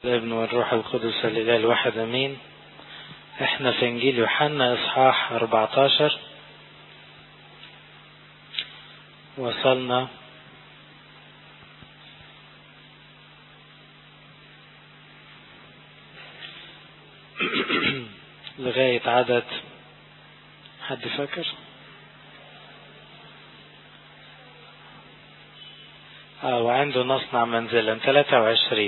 الابن والروح القدس الإله الواحد أمين احنا في انجيل يوحنا اصحاح 14 وصلنا لغاية عدد حد فاكر اه وعنده نصنع منزلا 23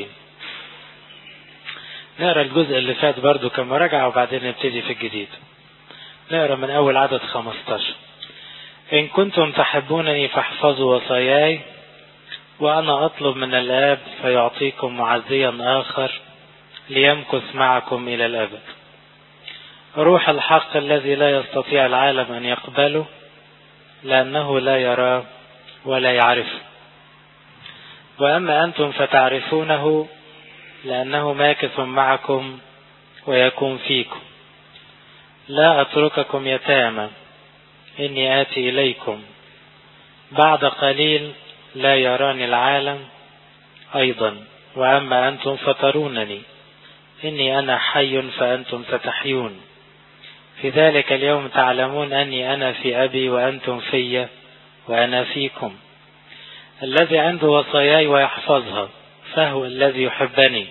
نقرا الجزء اللي فات برضو كمراجعة وبعدين نبتدي في الجديد نقرا من أول عدد 15 إن كنتم تحبونني فاحفظوا وصاياي وأنا أطلب من الآب فيعطيكم معزيا آخر ليمكث معكم إلى الأبد روح الحق الذي لا يستطيع العالم أن يقبله لأنه لا يراه ولا يعرفه وأما أنتم فتعرفونه لأنه ماكث معكم ويكون فيكم لا أترككم يتامى إني آتي إليكم بعد قليل لا يراني العالم أيضا وأما أنتم فترونني إني أنا حي فأنتم ستحيون في ذلك اليوم تعلمون أني أنا في أبي وأنتم في وأنا فيكم الذي عنده وصاياي ويحفظها فهو الذي يحبني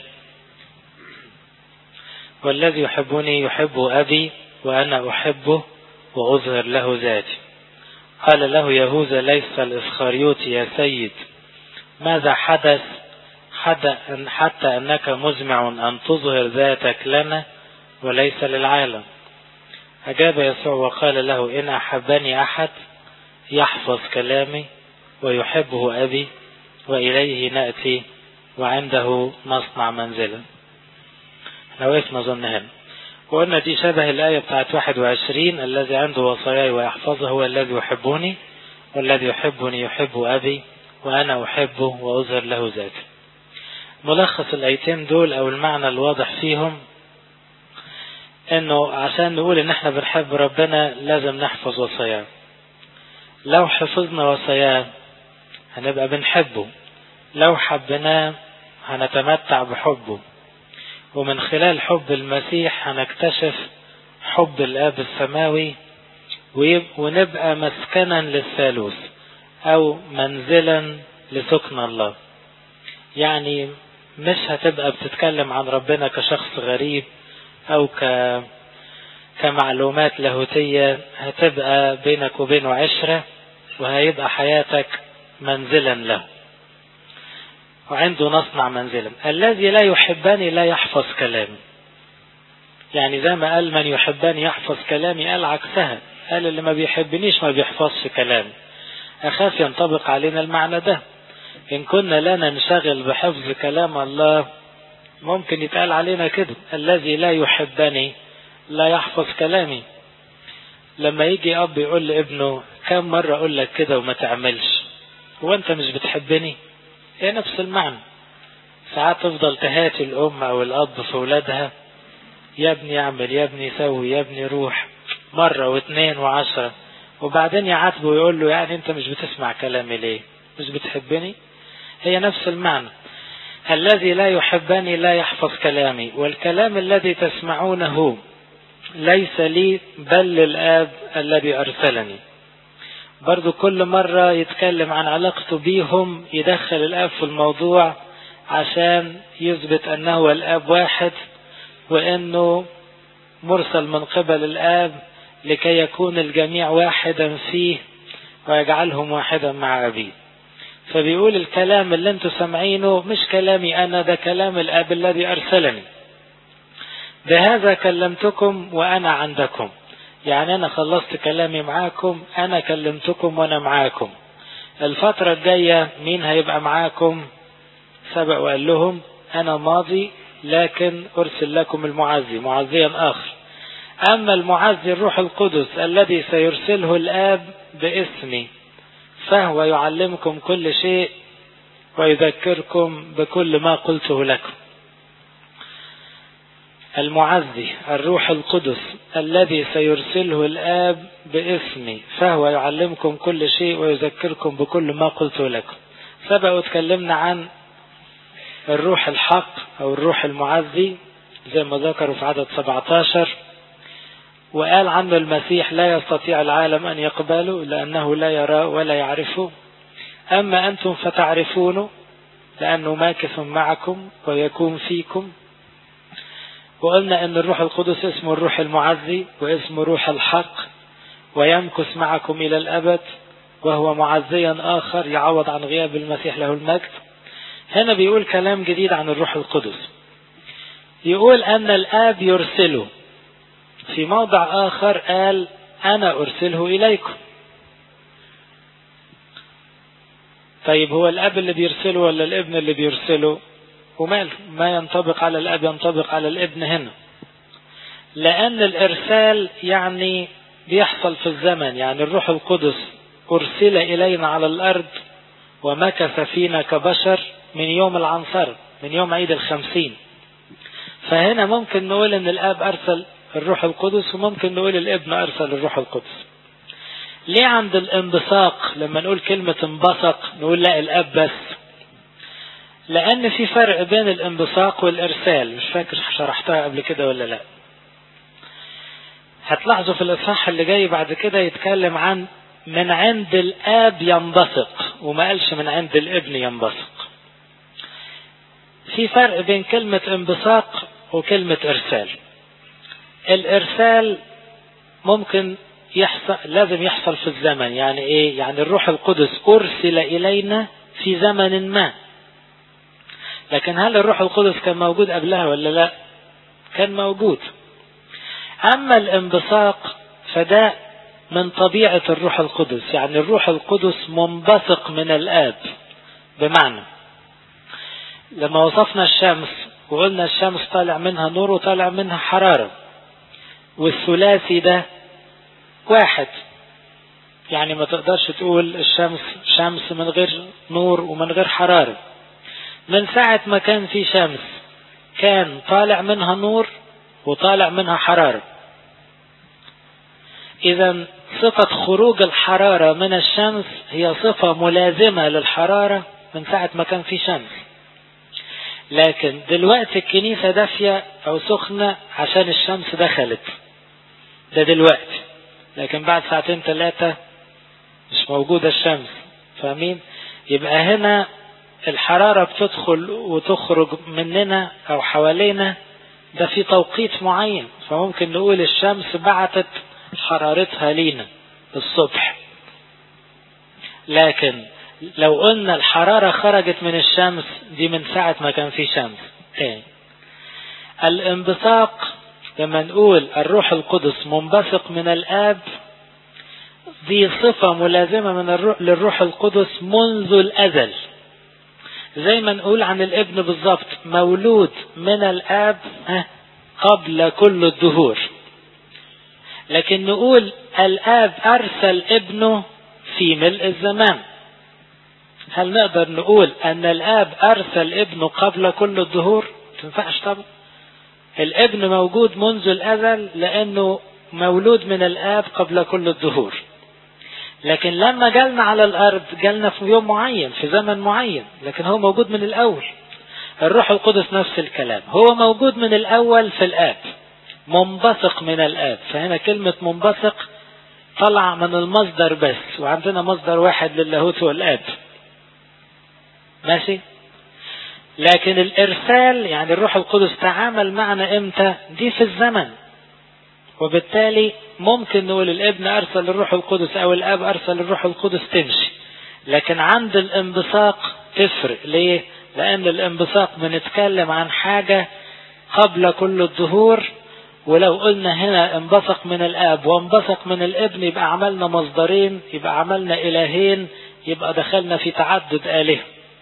والذي يحبني يحب أبي وأنا أحبه وأظهر له ذاتي قال له يهوذا ليس الإسخريوطي يا سيد ماذا حدث حتى أنك مزمع أن تظهر ذاتك لنا وليس للعالم أجاب يسوع وقال له إن أحبني أحد يحفظ كلامي ويحبه أبي وإليه نأتي وعنده نصنع منزلا احنا وقفنا ظن هنا وقلنا دي شبه الآية بتاعت 21 الذي عنده وصاياي ويحفظه هو الذي يحبني والذي يحبني يحب أبي وأنا أحبه وأظهر له ذاتي ملخص الآيتين دول أو المعنى الواضح فيهم إنه عشان نقول إن إحنا بنحب ربنا لازم نحفظ وصاياه لو حفظنا وصاياه هنبقى بنحبه لو حبناه هنتمتع بحبه ومن خلال حب المسيح هنكتشف حب الآب السماوي ونبقى مسكنا للثالوث أو منزلا لسكن الله يعني مش هتبقى بتتكلم عن ربنا كشخص غريب أو ك كمعلومات لاهوتية هتبقى بينك وبينه عشرة وهيبقى حياتك منزلا له وعنده نصنع منزلا الذي لا يحبني لا يحفظ كلامي يعني زي ما قال من يحبني يحفظ كلامي قال عكسها قال اللي ما بيحبنيش ما بيحفظش كلامي أخاف ينطبق علينا المعنى ده إن كنا لا ننشغل بحفظ كلام الله ممكن يتقال علينا كده الذي لا يحبني لا يحفظ كلامي لما يجي أب يقول لابنه كم مرة أقول لك كده وما تعملش هو أنت مش بتحبني هي نفس المعنى ساعات تفضل تهاتي الأم أو الأب في ولادها يا ابني اعمل يا ابني سوي يا ابني روح مرة واثنين وعشرة وبعدين يعاتبه ويقول له يعني انت مش بتسمع كلامي ليه مش بتحبني هي نفس المعنى الذي لا يحبني لا يحفظ كلامي والكلام الذي تسمعونه ليس لي بل للآب الذي أرسلني برضو كل مرة يتكلم عن علاقته بيهم يدخل الآب في الموضوع عشان يثبت أنه الآب واحد وأنه مرسل من قبل الآب لكي يكون الجميع واحدا فيه ويجعلهم واحدا مع أبيه فبيقول الكلام اللي انتوا سامعينه مش كلامي أنا ده كلام الآب الذي أرسلني بهذا كلمتكم وأنا عندكم يعني أنا خلصت كلامي معاكم أنا كلمتكم وأنا معاكم الفترة الجاية مين هيبقى معاكم سبق وقال لهم أنا ماضي لكن أرسل لكم المعزي معزيا آخر أما المعزي الروح القدس الذي سيرسله الآب باسمي فهو يعلمكم كل شيء ويذكركم بكل ما قلته لكم المعزي الروح القدس الذي سيرسله الآب باسمي فهو يعلمكم كل شيء ويذكركم بكل ما قلت لكم سبق وتكلمنا عن الروح الحق أو الروح المعزي زي ما ذكروا في عدد 17 وقال عنه المسيح لا يستطيع العالم أن يقبله لأنه لا يرى ولا يعرفه أما أنتم فتعرفونه لأنه ماكث معكم ويكون فيكم وقلنا أن الروح القدس اسمه الروح المعزي واسمه روح الحق ويمكث معكم إلى الأبد وهو معزيا آخر يعوض عن غياب المسيح له المجد هنا بيقول كلام جديد عن الروح القدس يقول أن الآب يرسله في موضع آخر قال أنا أرسله إليكم طيب هو الأب اللي بيرسله ولا الابن اللي بيرسله وماله ما ينطبق على الأب ينطبق على الابن هنا لأن الإرسال يعني بيحصل في الزمن يعني الروح القدس أرسل إلينا على الأرض ومكث فينا كبشر من يوم العنصر من يوم عيد الخمسين فهنا ممكن نقول ان الاب ارسل الروح القدس وممكن نقول الابن ارسل الروح القدس ليه عند الانبثاق لما نقول كلمة انبثق نقول لا الاب بس لان في فرق بين الانبثاق والارسال مش فاكر شرحتها قبل كده ولا لا هتلاحظوا في الاصحاح اللي جاي بعد كده يتكلم عن من عند الاب ينبثق وما قالش من عند الابن ينبثق في فرق بين كلمة انبثاق وكلمة ارسال الارسال ممكن يحصل لازم يحصل في الزمن يعني ايه يعني الروح القدس ارسل الينا في زمن ما لكن هل الروح القدس كان موجود قبلها ولا لا كان موجود اما الانبثاق فده من طبيعة الروح القدس يعني الروح القدس منبثق من الاب بمعنى لما وصفنا الشمس وقلنا الشمس طالع منها نور وطالع منها حرارة والثلاثي ده واحد يعني ما تقدرش تقول الشمس شمس من غير نور ومن غير حرارة من ساعة ما كان في شمس كان طالع منها نور وطالع منها حرارة إذا صفة خروج الحرارة من الشمس هي صفة ملازمة للحرارة من ساعة ما كان في شمس لكن دلوقتي الكنيسة دافية أو سخنة عشان الشمس دخلت ده دلوقتي لكن بعد ساعتين ثلاثة مش موجودة الشمس فاهمين يبقى هنا الحرارة بتدخل وتخرج مننا أو حوالينا ده في توقيت معين فممكن نقول الشمس بعتت حرارتها لينا الصبح لكن لو قلنا الحرارة خرجت من الشمس دي من ساعة ما كان في شمس تاني الانبثاق لما نقول الروح القدس منبثق من الآب دي صفة ملازمة من الروح للروح القدس منذ الأزل زي ما نقول عن الابن بالظبط مولود من الآب قبل كل الدهور لكن نقول الآب أرسل ابنه في ملء الزمان هل نقدر نقول أن الآب أرسل ابنه قبل كل الدهور؟ تنفعش طبعا الابن موجود منذ الأزل لأنه مولود من الآب قبل كل الدهور لكن لما جالنا على الأرض جالنا في يوم معين في زمن معين لكن هو موجود من الأول الروح القدس نفس الكلام هو موجود من الأول في الآب منبثق من الآب فهنا كلمة منبثق طلع من المصدر بس وعندنا مصدر واحد للاهوت والآب ماشي لكن الإرسال يعني الروح القدس تعامل معنا إمتى دي في الزمن وبالتالي ممكن نقول الابن أرسل الروح القدس أو الآب أرسل الروح القدس تمشي لكن عند الانبثاق تفرق ليه لأن الانبثاق بنتكلم عن حاجة قبل كل الظهور ولو قلنا هنا انبثق من الآب وانبثق من الابن يبقى عملنا مصدرين يبقى عملنا إلهين يبقى دخلنا في تعدد آلهة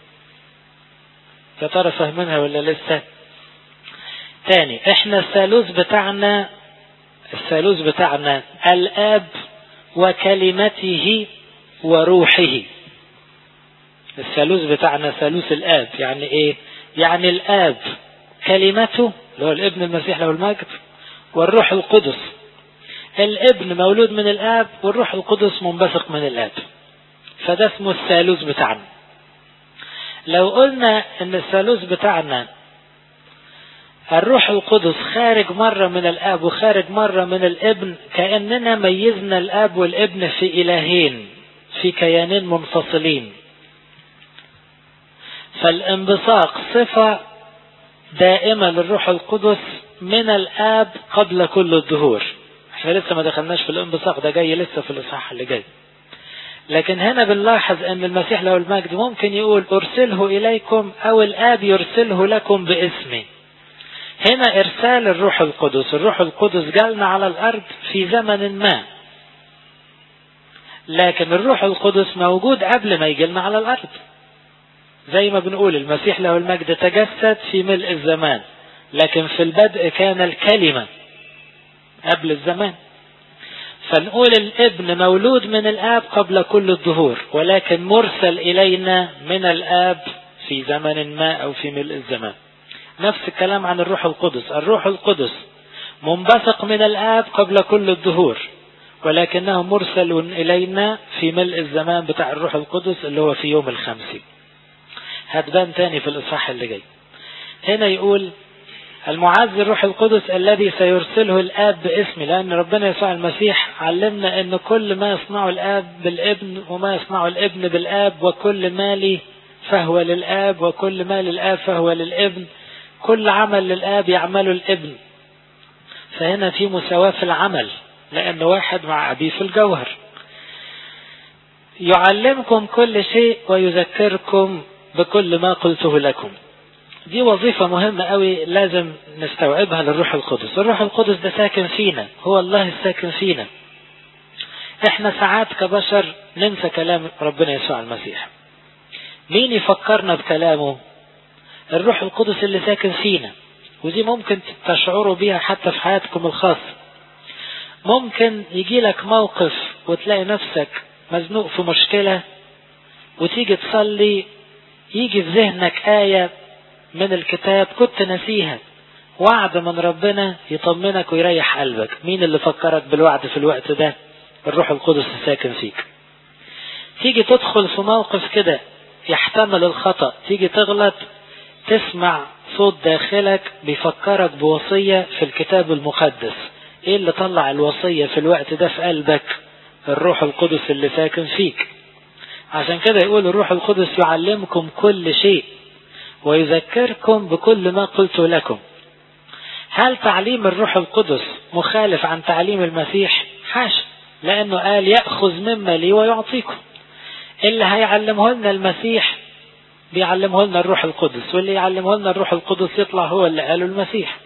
يا ترى فاهمينها ولا لسه تاني احنا الثالوث بتاعنا الثالوث بتاعنا الاب وكلمته وروحه الثالوث بتاعنا ثالوث الاب يعني ايه يعني الاب كلمته اللي هو الابن المسيح له المجد والروح القدس الابن مولود من الاب والروح القدس منبثق من الاب فده اسمه الثالوث بتاعنا لو قلنا ان الثالوث بتاعنا الروح القدس خارج مرة من الآب وخارج مرة من الابن كأننا ميزنا الآب والابن في إلهين في كيانين منفصلين فالانبثاق صفة دائمة للروح القدس من الآب قبل كل الظهور احنا لسه ما دخلناش في الانبثاق ده جاي لسه في الإصحاح اللي جاي لكن هنا بنلاحظ ان المسيح له المجد ممكن يقول ارسله اليكم او الاب يرسله لكم باسمي هنا ارسال الروح القدس الروح القدس جالنا على الارض في زمن ما لكن الروح القدس موجود قبل ما يجي لنا على الارض زي ما بنقول المسيح له المجد تجسد في ملء الزمان لكن في البدء كان الكلمة قبل الزمان فنقول الابن مولود من الاب قبل كل الظهور ولكن مرسل الينا من الاب في زمن ما او في ملء الزمان نفس الكلام عن الروح القدس الروح القدس منبثق من الاب قبل كل الظهور ولكنه مرسل الينا في ملء الزمان بتاع الروح القدس اللي هو في يوم الخمسين هتبان تاني في الاصحاح اللي جاي هنا يقول المعز الروح القدس الذي سيرسله الاب باسمي لان ربنا يسوع المسيح علمنا ان كل ما يصنعه الاب بالابن وما يصنعه الابن بالاب وكل ما لي فهو للاب وكل ما للاب فهو للابن كل عمل للاب يعمله الابن فهنا في مساواة في العمل لان واحد مع ابيه في الجوهر يعلمكم كل شيء ويذكركم بكل ما قلته لكم دي وظيفة مهمة قوي لازم نستوعبها للروح القدس الروح القدس ده ساكن فينا هو الله الساكن فينا احنا ساعات كبشر ننسى كلام ربنا يسوع المسيح مين يفكرنا بكلامه الروح القدس اللي ساكن فينا ودي ممكن تشعروا بيها حتى في حياتكم الخاصة ممكن يجي لك موقف وتلاقي نفسك مزنوق في مشكلة وتيجي تصلي يجي في ذهنك آية من الكتاب كنت نسيها وعد من ربنا يطمنك ويريح قلبك مين اللي فكرك بالوعد في الوقت ده الروح القدس الساكن فيك تيجي تدخل في موقف كده يحتمل الخطأ تيجي تغلط تسمع صوت داخلك بيفكرك بوصية في الكتاب المقدس ايه اللي طلع الوصية في الوقت ده في قلبك الروح القدس اللي ساكن فيك عشان كده يقول الروح القدس يعلمكم كل شيء ويذكركم بكل ما قلت لكم هل تعليم الروح القدس مخالف عن تعليم المسيح حاشا لانه قال ياخذ مما لي ويعطيكم اللي هيعلمه لنا المسيح بيعلمه لنا الروح القدس واللي يعلمه لنا الروح القدس يطلع هو اللي قاله المسيح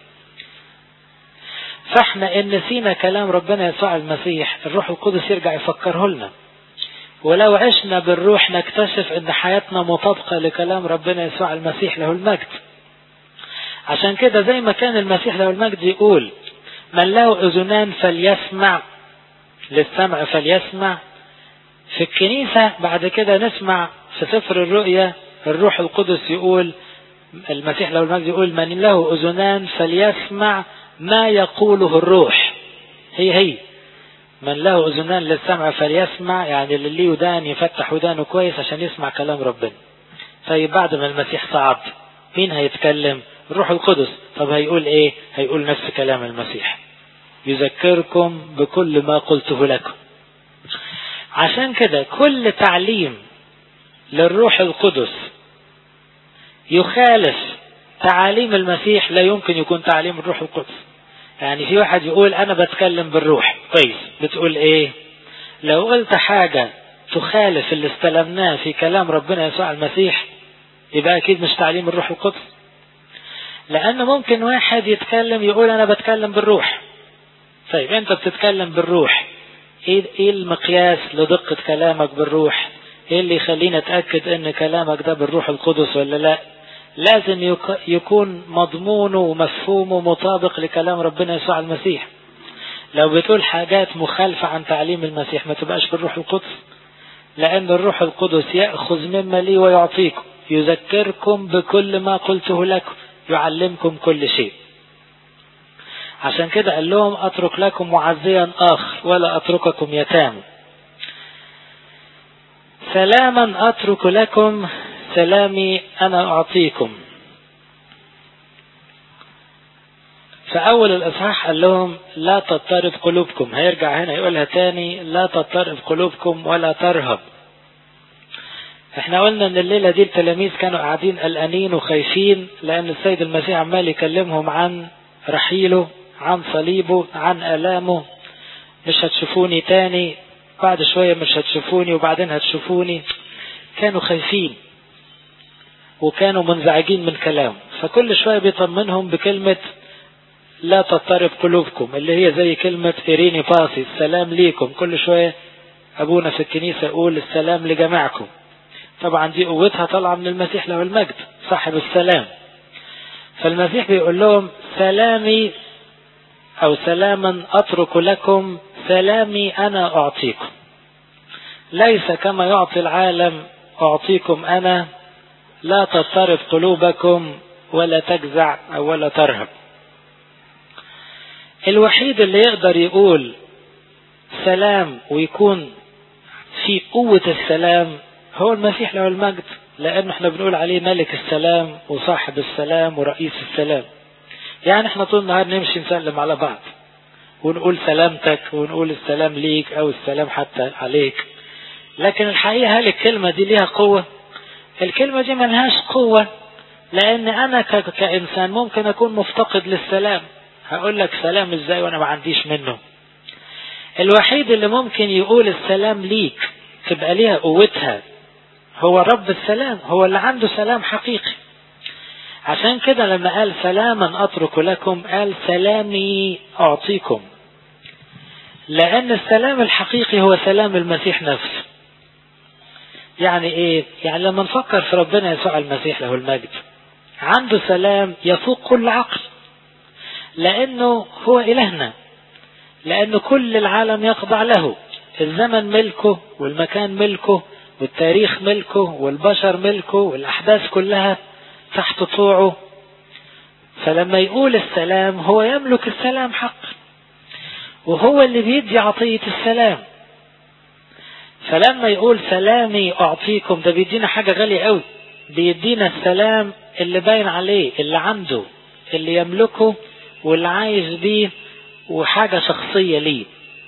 فاحنا ان نسينا كلام ربنا يسوع المسيح الروح القدس يرجع يفكره لنا ولو عشنا بالروح نكتشف ان حياتنا مطابقة لكلام ربنا يسوع المسيح له المجد عشان كده زي ما كان المسيح له المجد يقول من له اذنان فليسمع للسمع فليسمع في الكنيسة بعد كده نسمع في سفر الرؤيا الروح القدس يقول المسيح له المجد يقول من له اذنان فليسمع ما يقوله الروح هي هي من له اذنان للسمع فليسمع يعني اللي ليه ودان يفتح ودانه كويس عشان يسمع كلام ربنا طيب بعد ما المسيح صعد مين هيتكلم الروح القدس طب هيقول ايه هيقول نفس كلام المسيح يذكركم بكل ما قلته لكم عشان كده كل تعليم للروح القدس يخالف تعاليم المسيح لا يمكن يكون تعليم الروح القدس يعني في واحد يقول انا بتكلم بالروح كويس بتقول ايه لو قلت حاجة تخالف اللي استلمناه في كلام ربنا يسوع المسيح يبقى اكيد مش تعليم الروح القدس لان ممكن واحد يتكلم يقول انا بتكلم بالروح طيب انت بتتكلم بالروح ايه ايه المقياس لدقة كلامك بالروح ايه اللي يخلينا اتأكد ان كلامك ده بالروح القدس ولا لا لازم يكون مضمونه ومفهومه مطابق لكلام ربنا يسوع المسيح لو بتقول حاجات مخالفة عن تعليم المسيح ما تبقاش بالروح القدس لأن الروح القدس يأخذ مما لي ويعطيكم يذكركم بكل ما قلته لكم يعلمكم كل شيء عشان كده قال لهم أترك لكم معزيا آخر ولا أترككم يتامى سلاما أترك لكم سلامي أنا أعطيكم فأول الإصحاح قال لهم لا تضطرب قلوبكم هيرجع هنا يقولها تاني لا تضطرب قلوبكم ولا ترهب احنا قلنا ان الليلة دي التلاميذ كانوا قاعدين قلقانين وخايفين لان السيد المسيح عمال يكلمهم عن رحيله عن صليبه عن الامه مش هتشوفوني تاني بعد شوية مش هتشوفوني وبعدين هتشوفوني كانوا خايفين وكانوا منزعجين من كلامه فكل شوية بيطمنهم بكلمة لا تضطرب قلوبكم اللي هي زي كلمة إيريني باسي السلام ليكم كل شوية أبونا في الكنيسة يقول السلام لجماعكم طبعا دي قوتها طالعة من المسيح له المجد صاحب السلام فالمسيح بيقول لهم سلامي أو سلاما أترك لكم سلامي أنا أعطيكم ليس كما يعطي العالم أعطيكم أنا لا تضطرب قلوبكم ولا تجزع أو ولا ترهب الوحيد اللي يقدر يقول سلام ويكون في قوة السلام هو المسيح له المجد لأنه احنا بنقول عليه ملك السلام وصاحب السلام ورئيس السلام يعني احنا طول النهار نمشي نسلم على بعض ونقول سلامتك ونقول السلام ليك او السلام حتى عليك لكن الحقيقة هل الكلمة دي ليها قوة الكلمة دي ملهاش قوة لان انا كإنسان ممكن اكون مفتقد للسلام هقول لك سلام ازاي وانا ما عنديش منه الوحيد اللي ممكن يقول السلام ليك تبقى ليها قوتها هو رب السلام هو اللي عنده سلام حقيقي عشان كده لما قال سلاما أترك لكم قال سلامي أعطيكم لأن السلام الحقيقي هو سلام المسيح نفسه يعني إيه؟ يعني لما نفكر في ربنا يسوع المسيح له المجد عنده سلام يفوق كل عقل لأنه هو إلهنا لأنه كل العالم يخضع له الزمن ملكه والمكان ملكه والتاريخ ملكه والبشر ملكه والأحداث كلها تحت طوعه فلما يقول السلام هو يملك السلام حق وهو اللي بيدي عطية السلام فلما يقول سلامي أعطيكم ده بيدينا حاجة غالية قوي بيدينا السلام اللي باين عليه اللي عنده اللي يملكه واللي عايش بيه وحاجة شخصية ليه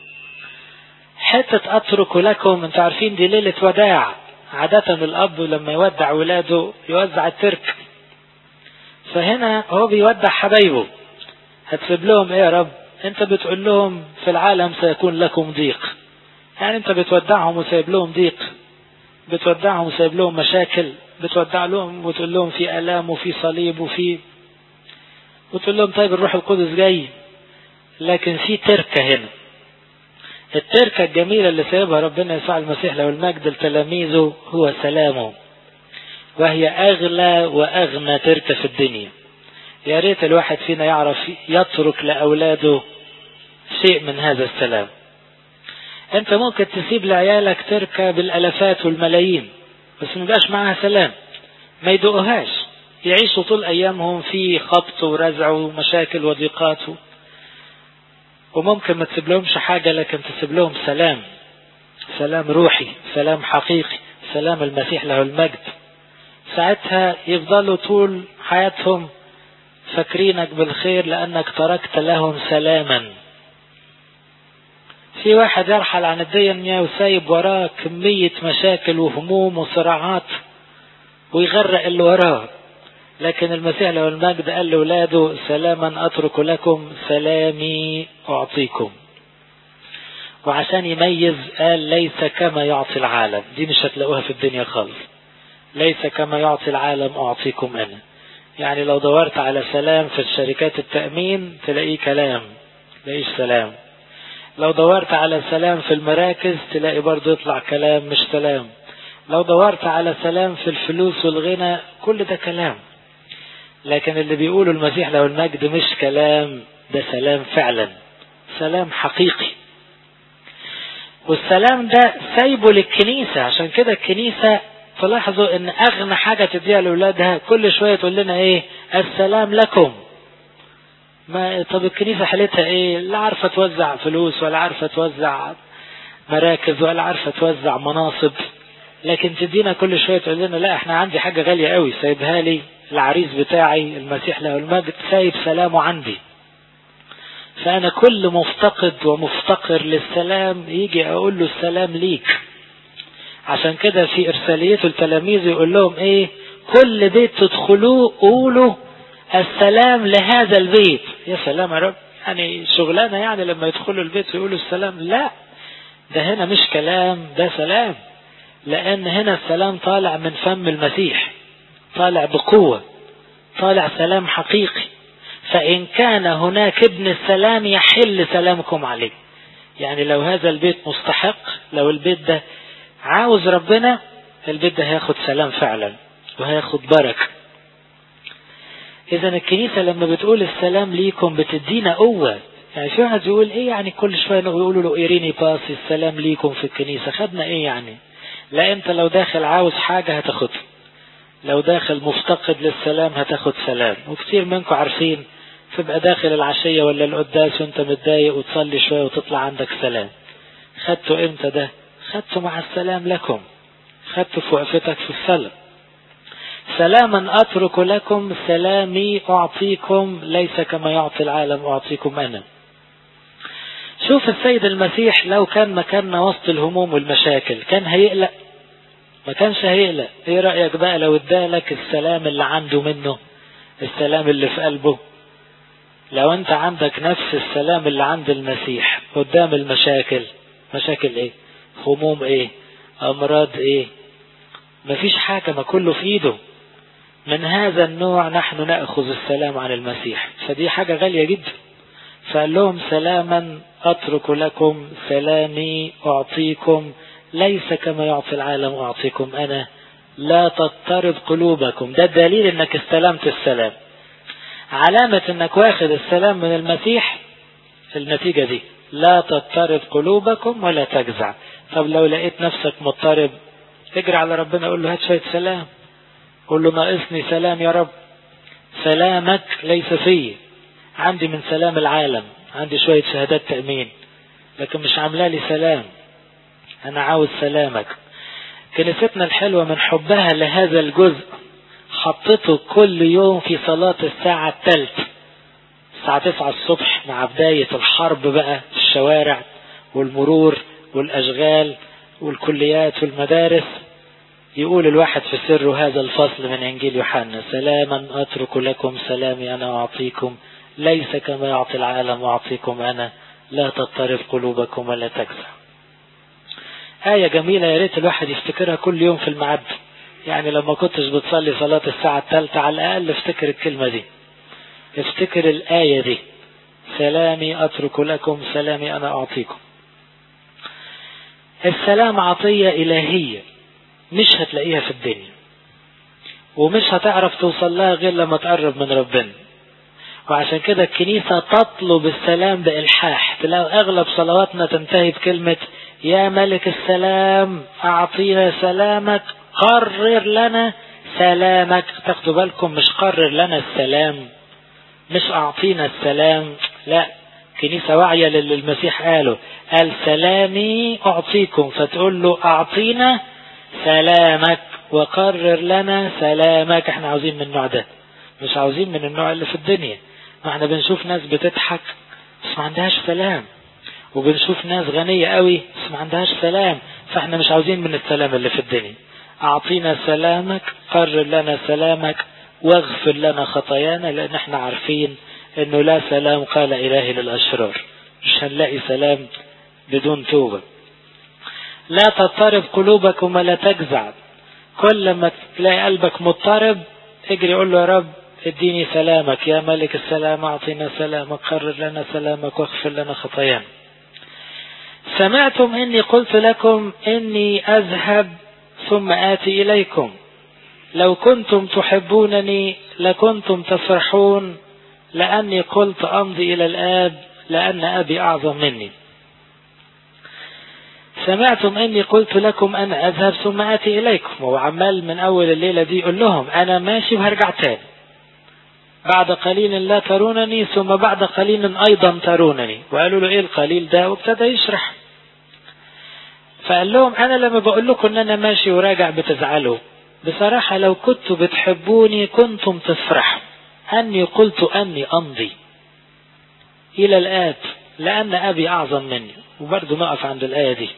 حتة أترك لكم انتوا عارفين دي ليلة وداع عادة الأب لما يودع ولاده يوزع الترك فهنا هو بيودع حبايبه هتسيب لهم ايه يا رب انت بتقول لهم في العالم سيكون لكم ضيق يعني انت بتودعهم وسايب لهم ضيق بتودعهم وسايب لهم مشاكل بتودع لهم وتقول لهم في الام وفي صليب وفي وتقول لهم طيب الروح القدس جاي لكن في تركه هنا التركة الجميلة اللي سيبها ربنا يسوع المسيح له المجد لتلاميذه هو سلامه وهي أغلى وأغنى تركة في الدنيا يا ريت الواحد فينا يعرف يترك لأولاده شيء من هذا السلام انت ممكن تسيب لعيالك تركة بالالافات والملايين بس ما يبقاش معاها سلام ما يدوقهاش يعيشوا طول ايامهم في خبط ورزع ومشاكل وضيقات وممكن ما تسيب لهمش حاجة لكن تسيب لهم سلام سلام روحي سلام حقيقي سلام المسيح له المجد ساعتها يفضلوا طول حياتهم فاكرينك بالخير لأنك تركت لهم سلاما في واحد يرحل عن الدنيا وسايب وراه كمية مشاكل وهموم وصراعات ويغرق اللي وراه لكن المسيح له المجد قال لأولاده سلاما أترك لكم سلامي أعطيكم وعشان يميز قال ليس كما يعطي العالم دي مش هتلاقوها في الدنيا خالص ليس كما يعطي العالم أعطيكم أنا يعني لو دورت على سلام في الشركات التأمين تلاقيه كلام تلاقيش سلام لو دورت على سلام في المراكز تلاقي برضه يطلع كلام مش سلام لو دورت على سلام في الفلوس والغنى كل ده كلام لكن اللي بيقوله المسيح له المجد مش كلام ده سلام فعلا سلام حقيقي والسلام ده سايبه للكنيسة عشان كده الكنيسة تلاحظوا ان اغنى حاجة تديها لاولادها كل شوية تقول لنا ايه السلام لكم ما طب الكنيسة حالتها ايه لا عارفة توزع فلوس ولا عارفة توزع مراكز ولا عارفة توزع مناصب لكن تدينا كل شوية تقول لنا لا احنا عندي حاجة غالية قوي سايبها لي العريس بتاعي المسيح له المجد سايب سلامه عندي فأنا كل مفتقد ومفتقر للسلام يجي أقول له السلام ليك عشان كده في إرساليته التلاميذ يقول لهم إيه كل بيت تدخلوه قولوا السلام لهذا البيت يا سلام يا رب يعني شغلانة يعني لما يدخلوا البيت ويقولوا السلام لا ده هنا مش كلام ده سلام لأن هنا السلام طالع من فم المسيح طالع بقوة طالع سلام حقيقي فإن كان هناك ابن السلام يحل سلامكم عليه يعني لو هذا البيت مستحق لو البيت ده عاوز ربنا البيت ده هياخد سلام فعلا وهياخد بركة إذا الكنيسة لما بتقول السلام ليكم بتدينا قوة يعني في واحد يقول إيه يعني كل شوية يقولوا له إيريني باسي السلام ليكم في الكنيسة خدنا إيه يعني لا أنت لو داخل عاوز حاجة هتاخدها لو داخل مفتقد للسلام هتاخد سلام وكثير منكم عارفين تبقى داخل العشية ولا القداس وانت متضايق وتصلي شوية وتطلع عندك سلام خدته امتى ده خدته مع السلام لكم خدته في وقفتك في الصلاة سلاما أترك لكم سلامي أعطيكم ليس كما يعطي العالم أعطيكم أنا شوف السيد المسيح لو كان مكاننا وسط الهموم والمشاكل كان هيقلق ما كانش هيقلق ايه رأيك بقى لو ادالك السلام اللي عنده منه السلام اللي في قلبه لو انت عندك نفس السلام اللي عند المسيح قدام المشاكل مشاكل ايه هموم ايه امراض ايه مفيش حاجة ما كله في ايده من هذا النوع نحن نأخذ السلام عن المسيح فدي حاجة غالية جدا فقال لهم سلاما أترك لكم سلامي أعطيكم ليس كما يعطي العالم أعطيكم أنا لا تضطرب قلوبكم ده الدليل انك استلمت السلام علامة انك واخد السلام من المسيح النتيجة دي لا تضطرب قلوبكم ولا تجزع طب لو لقيت نفسك مضطرب اجري على ربنا قول له هات شوية سلام قول له ناقصني سلام يا رب سلامك ليس فيه عندي من سلام العالم عندي شوية شهادات تأمين لكن مش عاملة لي سلام أنا عاوز سلامك كنيستنا الحلوة من حبها لهذا الجزء حطته كل يوم في صلاة الساعة الثالثة الساعة 9 الصبح مع بداية الحرب بقى في الشوارع والمرور والأشغال والكليات والمدارس يقول الواحد في سره هذا الفصل من إنجيل يوحنا سلاما أترك لكم سلامي أنا أعطيكم ليس كما يعطي العالم أعطيكم أنا لا تضطرب قلوبكم ولا تجزع آية جميلة يا ريت الواحد يفتكرها كل يوم في المعد يعني لما كنتش بتصلي صلاة الساعة الثالثة على الأقل افتكر الكلمة دي افتكر الآية دي سلامي أترك لكم سلامي أنا أعطيكم السلام عطية إلهية مش هتلاقيها في الدنيا ومش هتعرف توصل لها غير لما تقرب من ربنا وعشان كده الكنيسة تطلب السلام بإلحاح تلاقوا أغلب صلواتنا تنتهي بكلمة يا ملك السلام أعطينا سلامك قرر لنا سلامك تاخدوا بالكم مش قرر لنا السلام مش أعطينا السلام لا كنيسة واعية للي المسيح قاله قال سلامي أعطيكم فتقول له أعطينا سلامك وقرر لنا سلامك احنا عاوزين من النوع ده مش عاوزين من النوع اللي في الدنيا ما احنا بنشوف ناس بتضحك بس ما عندهاش سلام وبنشوف ناس غنية قوي بس ما عندهاش سلام فاحنا مش عاوزين من السلام اللي في الدنيا أعطينا سلامك قرر لنا سلامك واغفر لنا خطايانا لأن احنا عارفين انه لا سلام قال إلهي للأشرار مش هنلاقي سلام بدون توبة لا تضطرب قلوبكم ولا تجزع كل ما تلاقي قلبك مضطرب اجري قول له يا رب اديني سلامك يا ملك السلام اعطينا سلامك قرر لنا سلامك واغفر لنا خطايانا سمعتم اني قلت لكم اني اذهب ثم اتي اليكم لو كنتم تحبونني لكنتم تفرحون لاني قلت امضي الى الاب لان ابي اعظم مني سمعتم اني قلت لكم انا اذهب ثم اتي اليكم هو عمال من اول الليله دي يقول لهم انا ماشي وهرجع تاني بعد قليل لا ترونني ثم بعد قليل ايضا ترونني وقالوا له ايه القليل ده وابتدى يشرح فقال لهم انا لما بقول لكم ان انا ماشي وراجع بتزعلوا بصراحة لو كنتوا بتحبوني كنتم تفرحوا اني قلت اني امضي الى الاب لان ابي اعظم مني وبرضه نقف عند الايه دي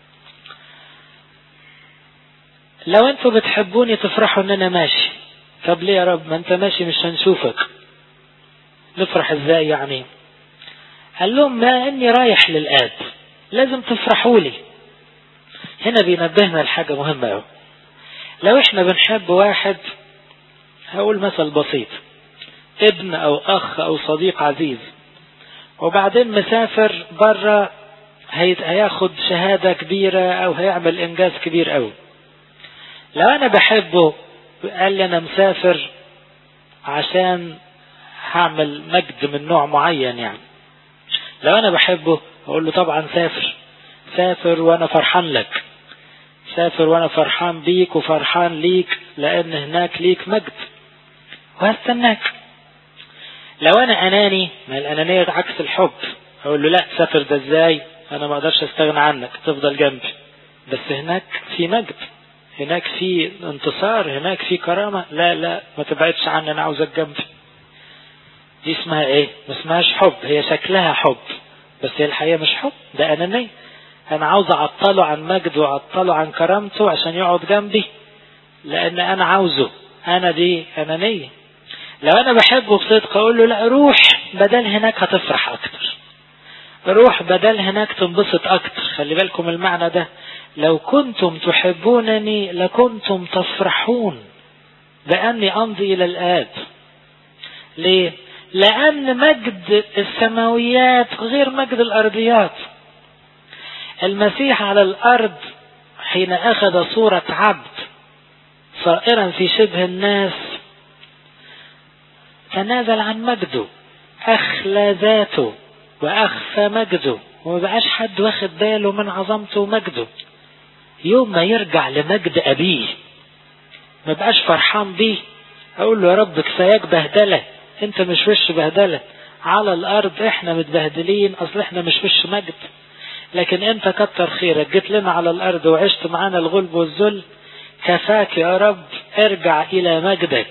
لو انتوا بتحبوني تفرحوا ان انا ماشي طب ليه يا رب ما انت ماشي مش هنشوفك نفرح ازاي يعني قال لهم ما اني رايح للاب لازم تفرحوا لي هنا بينبهنا لحاجة مهمة قوي لو احنا بنحب واحد هقول مثل بسيط ابن او اخ او صديق عزيز وبعدين مسافر بره هياخد شهادة كبيرة او هيعمل انجاز كبير قوي لو انا بحبه قال لي انا مسافر عشان هعمل مجد من نوع معين يعني لو انا بحبه اقول له طبعا سافر سافر وانا فرحان لك سافر وانا فرحان بيك وفرحان ليك لان هناك ليك مجد وهستناك لو انا اناني ما الانانية عكس الحب اقول له لا سافر ده ازاي انا ما اقدرش استغنى عنك تفضل جنبي بس هناك في مجد هناك في انتصار هناك في كرامة لا لا ما تبعدش عني انا عاوزك جنبي دي اسمها ايه ما اسمهاش حب هي شكلها حب بس هي الحقيقة مش حب ده انانية انا عاوز اعطله عن مجد واعطله عن كرامته عشان يقعد جنبي لان انا عاوزه انا دي انانية لو انا بحبه بصدق اقول له لا روح بدل هناك هتفرح اكتر روح بدل هناك تنبسط اكتر خلي بالكم المعنى ده لو كنتم تحبونني لكنتم تفرحون باني امضي الى الاب ليه لان مجد السماويات غير مجد الارضيات المسيح على الارض حين اخذ صورة عبد صائرا في شبه الناس تنازل عن مجده اخلى ذاته واخفى مجده وما بقاش حد واخد باله من عظمته ومجده يوم ما يرجع لمجد ابيه ما بقاش فرحان بيه اقول له يا رب كفاياك بهدله انت مش وش بهدله على الارض احنا متبهدلين اصل احنا مش وش مجد لكن انت كتر خيرك جيت لنا على الارض وعشت معانا الغلب والذل كفاك يا رب ارجع الى مجدك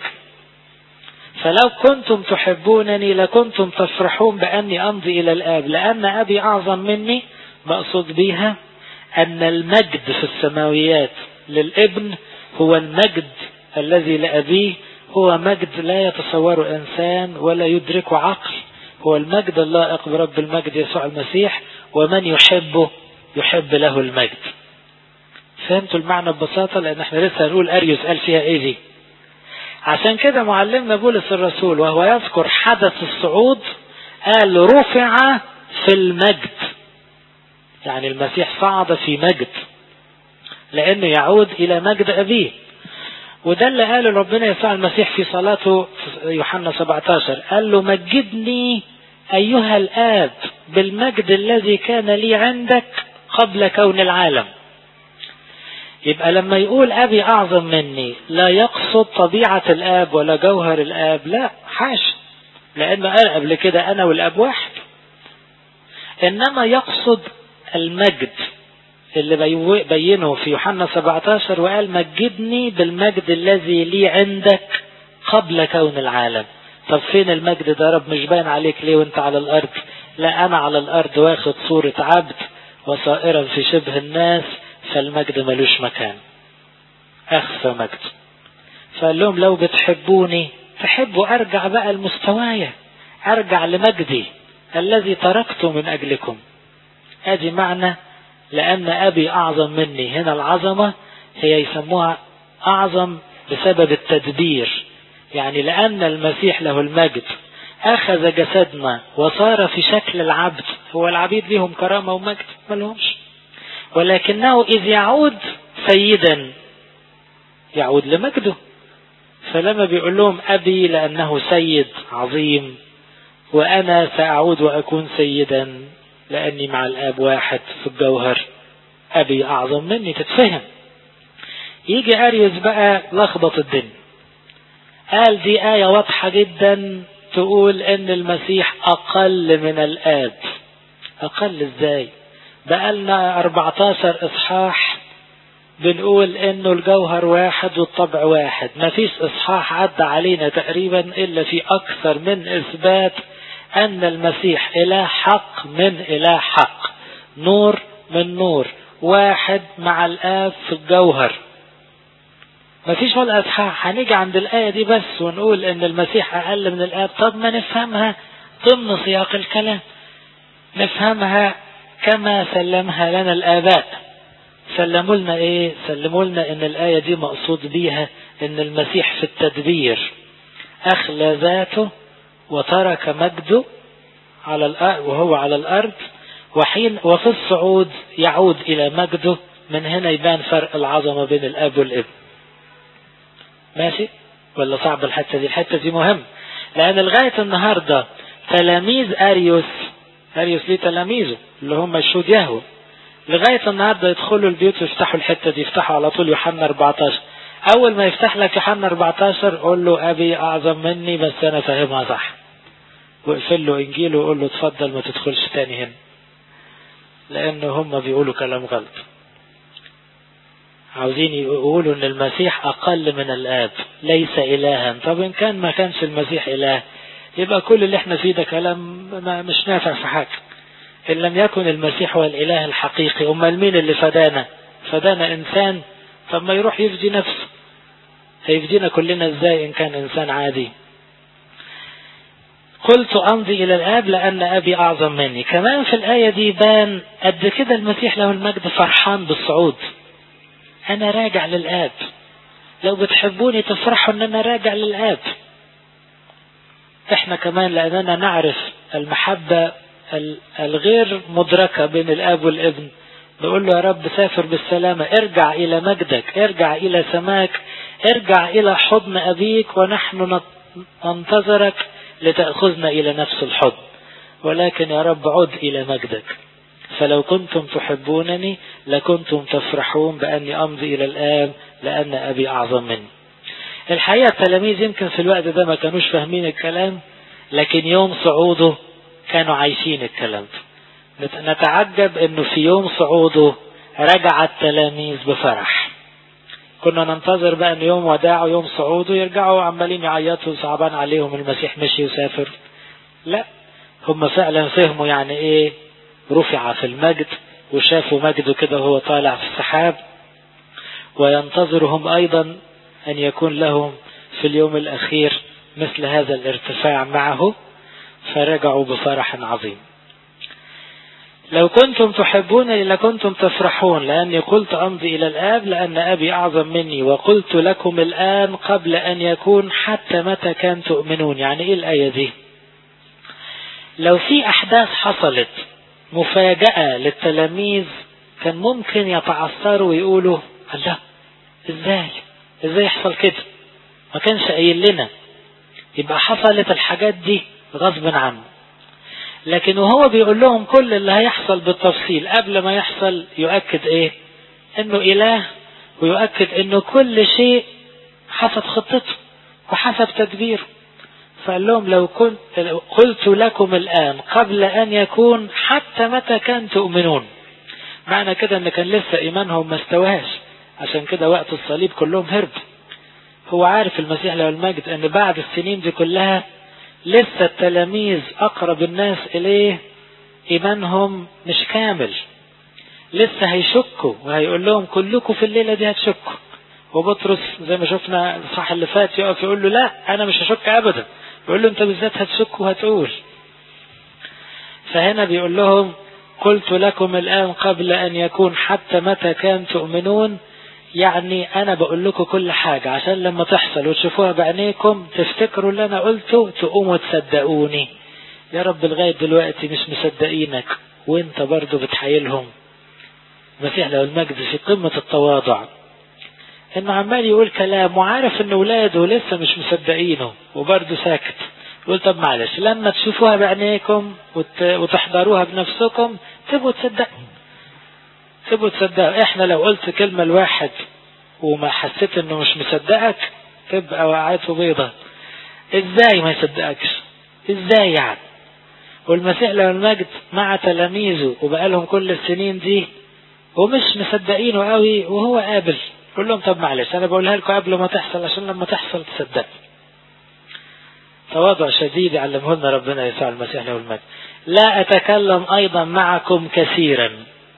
فلو كنتم تحبونني لكنتم تفرحون باني امضي الى الاب لان ابي اعظم مني مقصود بيها ان المجد في السماويات للابن هو المجد الذي لابيه هو مجد لا يتصوره انسان ولا يدركه عقل هو المجد اللائق برب المجد يسوع المسيح ومن يحبه يحب له المجد فهمتوا المعنى ببساطة لان احنا لسه هنقول اريوس قال فيها ايه دي عشان كده معلمنا بولس الرسول وهو يذكر حدث الصعود قال رفع في المجد يعني المسيح صعد في مجد لانه يعود الى مجد ابيه وده اللي قاله ربنا يسوع المسيح في صلاته في يوحنا 17 قال له مجدني ايها الاب بالمجد الذي كان لي عندك قبل كون العالم يبقى لما يقول ابي اعظم مني لا يقصد طبيعة الاب ولا جوهر الاب لا حاشا لانه قال قبل كده انا والاب واحد انما يقصد المجد اللي بينه في يوحنا 17 وقال مجدني بالمجد الذي لي عندك قبل كون العالم طب فين المجد ده رب مش باين عليك ليه وانت على الارض لا انا على الارض واخد صورة عبد وصائرا في شبه الناس فالمجد ملوش مكان اخفى مجد فقال لهم لو بتحبوني تحبوا ارجع بقى لمستوايا ارجع لمجدي الذي تركته من اجلكم ادي معنى لان ابي اعظم مني هنا العظمة هي يسموها اعظم بسبب التدبير يعني لان المسيح له المجد اخذ جسدنا وصار في شكل العبد هو العبيد ليهم كرامة ومجد ما لهمش ولكنه إذ يعود سيدا يعود لمجده فلما بيقول لهم أبي لأنه سيد عظيم وأنا سأعود وأكون سيدا لأني مع الآب واحد في الجوهر أبي أعظم مني تتفهم يجي أريوس بقى لخبط الدنيا قال دي آية واضحة جدا تقول إن المسيح أقل من الآب أقل إزاي بقالنا 14 إصحاح بنقول إنه الجوهر واحد والطبع واحد مفيش إصحاح عدى علينا تقريبا إلا في أكثر من إثبات أن المسيح إله حق من إله حق نور من نور واحد مع الآب في الجوهر مفيش ولا إصحاح هنيجي عند الآية دي بس ونقول إن المسيح أقل من الآب طب ما نفهمها ضمن سياق الكلام نفهمها كما سلمها لنا الآباء سلموا لنا إيه سلموا لنا إن الآية دي مقصود بيها إن المسيح في التدبير أخلى ذاته وترك مجده على الأرض وهو على الأرض وحين وفي الصعود يعود إلى مجده من هنا يبان فرق العظمة بين الأب والابن ماشي ولا صعب الحتة دي الحتة دي مهم لأن لغاية النهاردة تلاميذ أريوس أريوس ليه تلاميذه اللي هم الشهود يهوه لغاية النهاردة يدخلوا البيوت ويفتحوا الحتة دي يفتحوا على طول يوحنا 14 أول ما يفتح لك يوحنا 14 قول له أبي أعظم مني بس أنا فاهمها صح واقفل له إنجيله وقول له اتفضل ما تدخلش تاني هنا لأن هم بيقولوا كلام غلط عاوزين يقولوا ان المسيح اقل من الاب ليس الها طب ان كان ما كانش المسيح اله يبقى كل اللي احنا فيه ده كلام ما مش نافع في حاجة ان لم يكن المسيح هو الاله الحقيقي امال مين اللي فدانا فدانا انسان طب ما يروح يفدي نفسه هيفدينا كلنا ازاي ان كان انسان عادي قلت امضي الى الاب لان ابي اعظم مني كمان في الايه دي بان قد كده المسيح له المجد فرحان بالصعود انا راجع للاب لو بتحبوني تفرحوا ان انا راجع للاب احنا كمان لاننا نعرف المحبة الغير مدركة بين الاب والابن نقول له يا رب سافر بالسلامة ارجع الى مجدك ارجع الى سماك ارجع الى حضن ابيك ونحن ننتظرك لتأخذنا الى نفس الحضن ولكن يا رب عد الى مجدك فلو كنتم تحبونني لكنتم تفرحون بأني أمضي إلى الآب لأن أبي أعظم مني الحقيقة التلاميذ يمكن في الوقت ده ما كانوش فاهمين الكلام لكن يوم صعوده كانوا عايشين الكلام ده نتعجب انه في يوم صعوده رجع التلاميذ بفرح كنا ننتظر بقى ان يوم وداعه يوم صعوده يرجعوا عمالين يعيطوا صعبان عليهم المسيح مشي وسافر لا هم فعلا فهموا يعني ايه رفع في المجد وشافوا مجده كده وهو طالع في السحاب وينتظرهم أيضا أن يكون لهم في اليوم الأخير مثل هذا الارتفاع معه فرجعوا بفرح عظيم لو كنتم تحبونني لكنتم تفرحون لأني قلت أمضي إلى الآب لأن أبي أعظم مني وقلت لكم الآن قبل أن يكون حتى متى كان تؤمنون يعني إيه الآية دي لو في أحداث حصلت مفاجأة للتلاميذ كان ممكن يتعثروا ويقولوا الله ازاي ازاي يحصل كده ما كانش قايل لنا يبقى حصلت الحاجات دي غصب عنه لكن وهو بيقول لهم كل اللي هيحصل بالتفصيل قبل ما يحصل يؤكد ايه انه اله ويؤكد انه كل شيء حسب خطته وحسب تدبيره فقال لهم لو كنت قلت لكم الآن قبل أن يكون حتى متى كان تؤمنون معنى كده ان كان لسه ايمانهم ما استواش عشان كده وقت الصليب كلهم هرب هو عارف المسيح له المجد ان بعد السنين دي كلها لسه التلاميذ اقرب الناس اليه ايمانهم مش كامل لسه هيشكوا وهيقول لهم كلكم في الليله دي هتشكوا وبطرس زي ما شفنا الصح اللي فات يقف يقول له لا انا مش هشك ابدا يقول له انت بالذات هتشك وهتقول فهنا بيقول لهم قلت لكم الآن قبل أن يكون حتى متى كان تؤمنون يعني أنا بقول لكم كل حاجة عشان لما تحصل وتشوفوها بعينيكم تفتكروا اللي أنا قلته تقوموا تصدقوني يا رب لغاية دلوقتي مش مصدقينك وانت برضو بتحايلهم المسيح له المجد في قمة التواضع انه عمال يقول كلام وعارف ان ولاده لسه مش مصدقينه وبرضه ساكت يقول طب معلش لما تشوفوها بعينيكم وت... وتحضروها بنفسكم تبقوا تصدقوا تبقوا تصدقوا احنا لو قلت كلمة لواحد وما حسيت انه مش مصدقك تبقى وقعته بيضة ازاي ما يصدقكش ازاي يعني والمسيح له المجد مع تلاميذه وبقالهم كل السنين دي ومش مصدقينه قوي وهو قابل قول لهم طب معلش انا بقولها لكم قبل ما تحصل عشان لما تحصل تصدق تواضع شديد يعلمه لنا ربنا يسوع المسيح له المجد لا اتكلم ايضا معكم كثيرا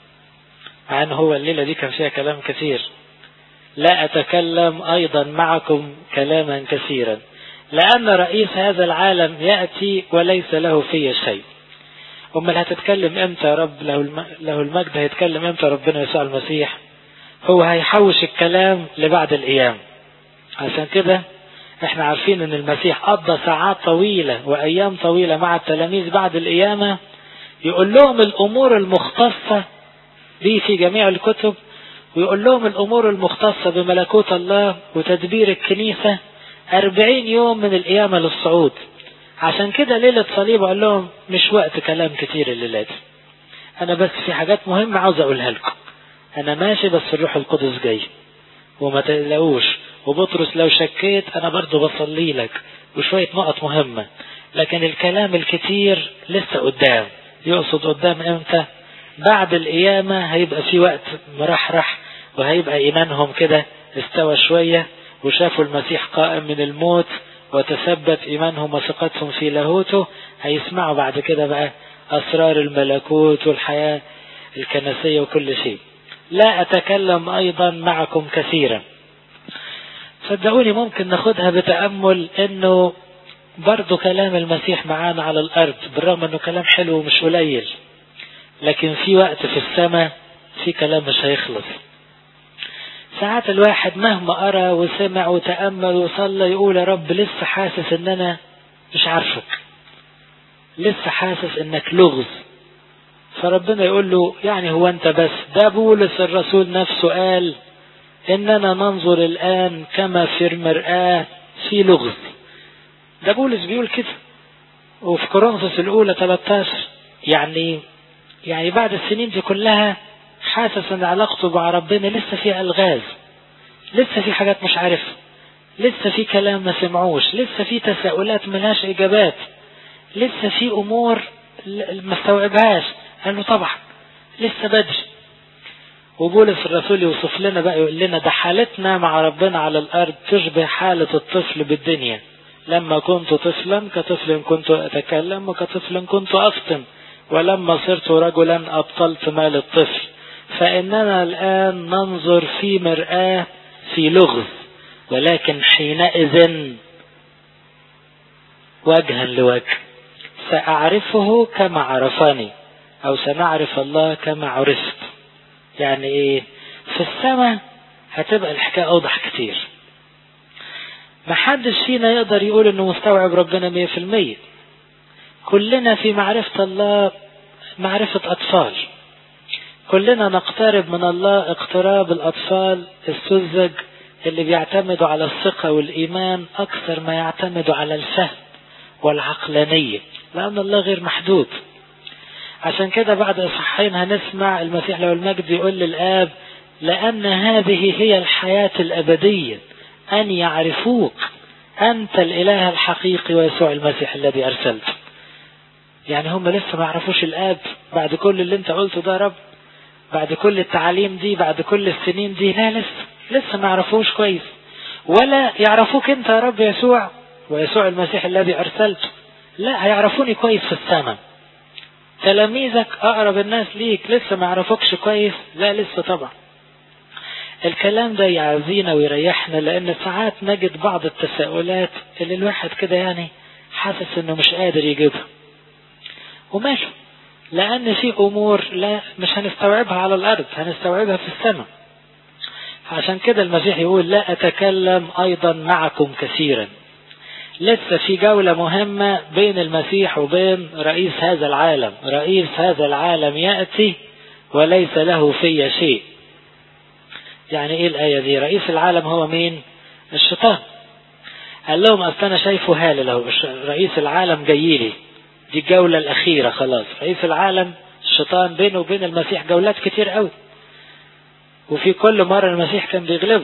مع ان هو الليله دي كان فيها كلام كثير لا اتكلم ايضا معكم كلاما كثيرا لان رئيس هذا العالم ياتي وليس له في شيء امال هتتكلم امتى يا رب له المجد هيتكلم امتى ربنا يسوع المسيح هو هيحوش الكلام لبعد الايام عشان كده احنا عارفين ان المسيح قضى ساعات طويلة وايام طويلة مع التلاميذ بعد القيامة يقول لهم الامور المختصة دي في جميع الكتب ويقول لهم الامور المختصة بملكوت الله وتدبير الكنيسة أربعين يوم من القيامة للصعود عشان كده ليلة صليب قال لهم مش وقت كلام كتير الليلة دي أنا بس في حاجات مهمة عاوز أقولها لكم أنا ماشي بس الروح القدس جاي وما تقلقوش وبطرس لو شكيت أنا برضو بصلي لك وشوية نقط مهمة لكن الكلام الكتير لسه قدام يقصد قدام امتى بعد القيامة هيبقى في وقت مرحرح وهيبقى إيمانهم كده استوى شوية وشافوا المسيح قائم من الموت وتثبت إيمانهم وثقتهم في لاهوته هيسمعوا بعد كده بقى أسرار الملكوت والحياة الكنسية وكل شيء لا أتكلم أيضا معكم كثيرا صدقوني ممكن ناخدها بتأمل انه برضو كلام المسيح معانا على الارض بالرغم انه كلام حلو ومش قليل لكن في وقت في السماء في كلام مش هيخلص ساعات الواحد مهما قرا وسمع وتأمل وصلى يقول يا رب لسه حاسس ان انا مش عارفك لسه حاسس انك لغز فربنا يقول له يعني هو انت بس ده بولس الرسول نفسه قال اننا ننظر الان كما في المرآة في لغز ده بولس بيقول كده وفي كورنثوس الاولى 13 يعني يعني بعد السنين دي كلها حاسس ان علاقته مع ربنا لسه فيها الغاز لسه في حاجات مش عارفها لسه في كلام ما سمعوش لسه في تساؤلات ملهاش اجابات لسه في امور ما استوعبهاش قال له طبعا لسه بدري وبولس الرسول يوصف لنا بقى يقول لنا ده حالتنا مع ربنا على الارض تشبه حالة الطفل بالدنيا لما كنت طفلا كطفل كنت اتكلم وكطفل كنت افطن ولما صرت رجلا ابطلت مال الطفل فاننا الان ننظر في مرآة في لغز ولكن حينئذ وجها لوجه سأعرفه كما عرفني او سنعرف الله كما عرفت يعني ايه في السماء هتبقى الحكاية اوضح كتير محدش فينا يقدر يقول انه مستوعب ربنا مية في المية كلنا في معرفة الله معرفة اطفال كلنا نقترب من الله اقتراب الاطفال السذج اللي بيعتمدوا على الثقة والايمان اكثر ما يعتمدوا على الفهم والعقلانية لان الله غير محدود عشان كده بعد اصحين هنسمع المسيح له المجد يقول للآب لأن هذه هي الحياة الأبدية أن يعرفوك أنت الإله الحقيقي ويسوع المسيح الذي أرسلته يعني هم لسه ما يعرفوش الآب بعد كل اللي انت قلته ده رب بعد كل التعاليم دي بعد كل السنين دي لا لسه لسه ما يعرفوش كويس ولا يعرفوك انت يا رب يسوع ويسوع المسيح الذي أرسلته لا هيعرفوني كويس في السماء تلاميذك اقرب الناس ليك لسه ما يعرفوكش كويس لا لسه طبعا الكلام ده يعزينا ويريحنا لان ساعات نجد بعض التساؤلات اللي الواحد كده يعني حاسس انه مش قادر يجيبها وماله لان في امور لا مش هنستوعبها على الارض هنستوعبها في السماء عشان كده المسيح يقول لا اتكلم ايضا معكم كثيرا لسه في جولة مهمة بين المسيح وبين رئيس هذا العالم رئيس هذا العالم يأتي وليس له في شيء يعني ايه الآية دي رئيس العالم هو مين الشيطان قال لهم أصل أنا شايفه هال له رئيس العالم جاي لي دي الجولة الأخيرة خلاص رئيس العالم الشيطان بينه وبين المسيح جولات كتير قوي وفي كل مرة المسيح كان بيغلبه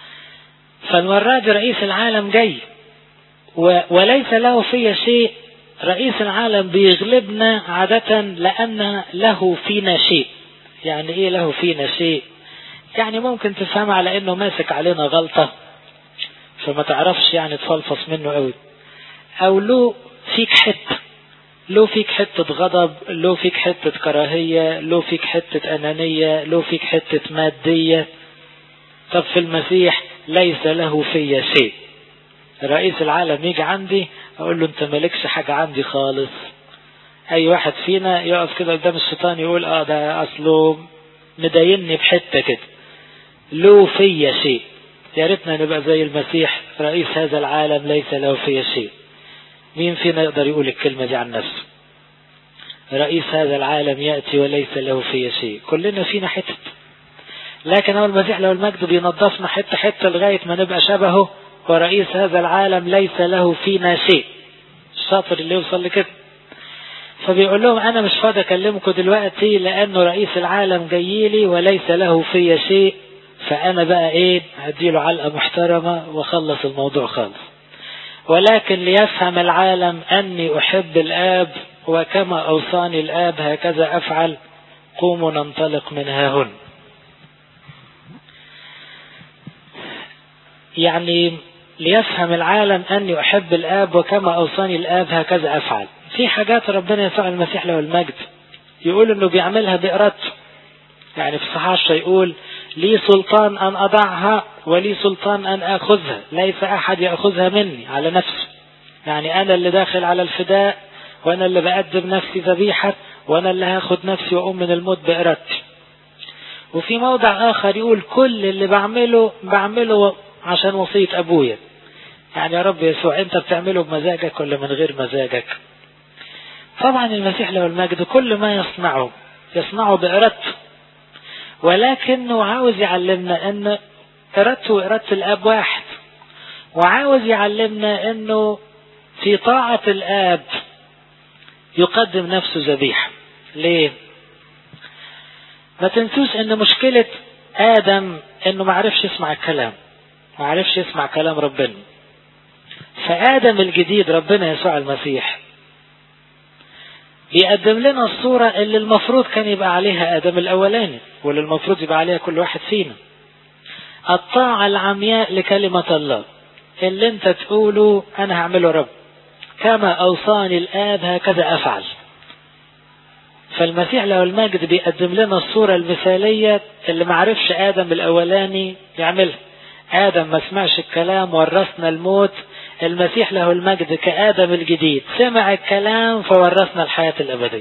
فالمرة دي رئيس العالم جاي وليس له في شيء رئيس العالم بيغلبنا عادة لأن له فينا شيء يعني ايه له فينا شيء يعني ممكن تفهم على انه ماسك علينا غلطة فما تعرفش يعني تفلفص منه قوي او له فيك حتة له فيك حتة غضب له فيك حتة كراهية له فيك حتة أنانية له فيك حتة مادية طب في المسيح ليس له في شيء رئيس العالم يجي عندي اقول له انت مالكش حاجة عندي خالص اي واحد فينا يقف كده قدام الشيطان يقول اه ده اصله مدايني بحتة كده له في شيء يا ريتنا نبقى زي المسيح رئيس هذا العالم ليس له في شيء مين فينا يقدر يقول الكلمة دي عن نفسه رئيس هذا العالم يأتي وليس له في شيء كلنا فينا حتة لكن هو المسيح لو المجد بينظفنا حتة حتة لغاية ما نبقى شبهه ورئيس هذا العالم ليس له فينا شيء الشاطر اللي يوصل لكده فبيقول لهم انا مش فاضي اكلمكم دلوقتي لانه رئيس العالم جاي لي وليس له في شيء فانا بقى ايه هديله علقه محترمه واخلص الموضوع خالص ولكن ليفهم العالم اني احب الاب وكما اوصاني الاب هكذا افعل قوموا ننطلق من ها هنا يعني ليفهم العالم أني أحب الآب وكما أوصاني الآب هكذا أفعل في حاجات ربنا يسوع المسيح له المجد يقول أنه بيعملها بإرادته يعني في صحاح يقول لي سلطان أن أضعها ولي سلطان أن أخذها ليس أحد يأخذها مني على نفسه يعني أنا اللي داخل على الفداء وأنا اللي بقدم نفسي ذبيحة وأنا اللي هاخد نفسي وأقوم من الموت بإرادتي وفي موضع آخر يقول كل اللي بعمله بعمله عشان وصية أبويا يعني يا رب يسوع أنت بتعمله بمزاجك ولا من غير مزاجك طبعا المسيح له المجد كل ما يصنعه يصنعه بإرادته ولكنه عاوز يعلمنا أن إرادته وإرادة الآب واحد وعاوز يعلمنا أنه في طاعة الآب يقدم نفسه ذبيحة ليه؟ ما تنسوش أن مشكلة آدم أنه ما عرفش يسمع الكلام ما عرفش يسمع كلام ربنا فآدم الجديد ربنا يسوع المسيح بيقدم لنا الصورة اللي المفروض كان يبقى عليها آدم الأولاني واللي المفروض يبقى عليها كل واحد فينا الطاعة العمياء لكلمة الله اللي انت تقوله أنا هعمله رب كما أوصاني الآب هكذا أفعل فالمسيح له المجد بيقدم لنا الصورة المثالية اللي معرفش آدم الأولاني يعملها آدم ما سمعش الكلام ورثنا الموت المسيح له المجد كآدم الجديد سمع الكلام فورثنا الحياة الأبدية